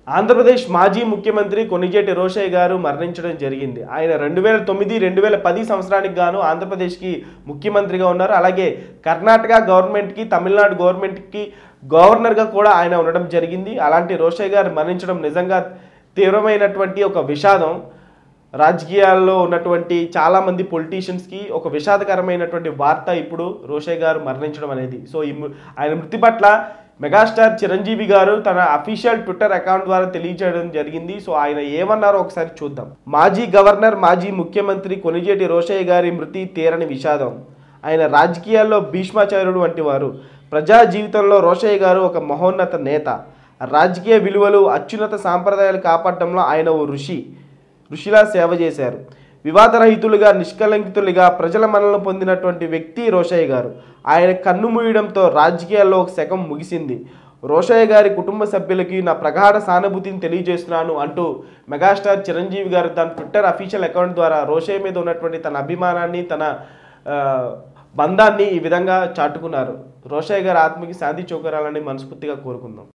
ఆంధ్రప్రదేశ్ మాజీ ముఖ్యమంత్రి కొనిజేటి రోషయ్య గారు మరణించడం జరిగింది ఆయన రెండు వేల తొమ్మిది రెండు వేల పది సంవత్సరానికి గాను ఆంధ్రప్రదేశ్కి ముఖ్యమంత్రిగా ఉన్నారు అలాగే కర్ణాటక గవర్నమెంట్కి తమిళనాడు గవర్నమెంట్కి గవర్నర్గా కూడా ఆయన ఉండడం జరిగింది అలాంటి రోషయ్య గారు మరణించడం నిజంగా తీవ్రమైనటువంటి ఒక విషాదం రాజకీయాల్లో ఉన్నటువంటి చాలామంది పొలిటీషియన్స్కి ఒక విషాదకరమైనటువంటి వార్త ఇప్పుడు రోషయ్య గారు మరణించడం అనేది సో ఈ ము- ఆయన మృతి పట్ల మెగాస్టార్ చిరంజీవి గారు తన అఫీషియల్ ట్విట్టర్ అకౌంట్ ద్వారా తెలియజేయడం జరిగింది సో ఆయన ఏమన్నారో ఒకసారి చూద్దాం మాజీ గవర్నర్ మాజీ ముఖ్యమంత్రి కొనిజేటి రోషయ్య గారి మృతి తీరని విషాదం ఆయన రాజకీయాల్లో భీష్మాచార్యుడు వంటి వారు ప్రజా జీవితంలో రోషయ్య గారు ఒక మహోన్నత నేత రాజకీయ విలువలు అత్యున్నత సాంప్రదాయాలు కాపాడటంలో ఆయన ఓ ఋషి ఋషిలా సేవ చేశారు వివాదరహితులుగా నిష్కలంకితులుగా ప్రజల మనలను పొందినటువంటి వ్యక్తి రోషయ్య గారు ఆయన కన్ను మూయడంతో రాజకీయాల్లో ఒక శకం ముగిసింది రోషయ్య గారి కుటుంబ సభ్యులకి నా ప్రగాఢ సానుభూతిని తెలియజేస్తున్నాను అంటూ మెగాస్టార్ చిరంజీవి గారు తన ట్విట్టర్ అఫీషియల్ అకౌంట్ ద్వారా రోషయ్య మీద ఉన్నటువంటి తన అభిమానాన్ని తన ఆ, బంధాన్ని ఈ విధంగా చాటుకున్నారు రోషయ్య గారి ఆత్మకి శాంతి చూకరాలని మనస్ఫూర్తిగా కోరుకుందాం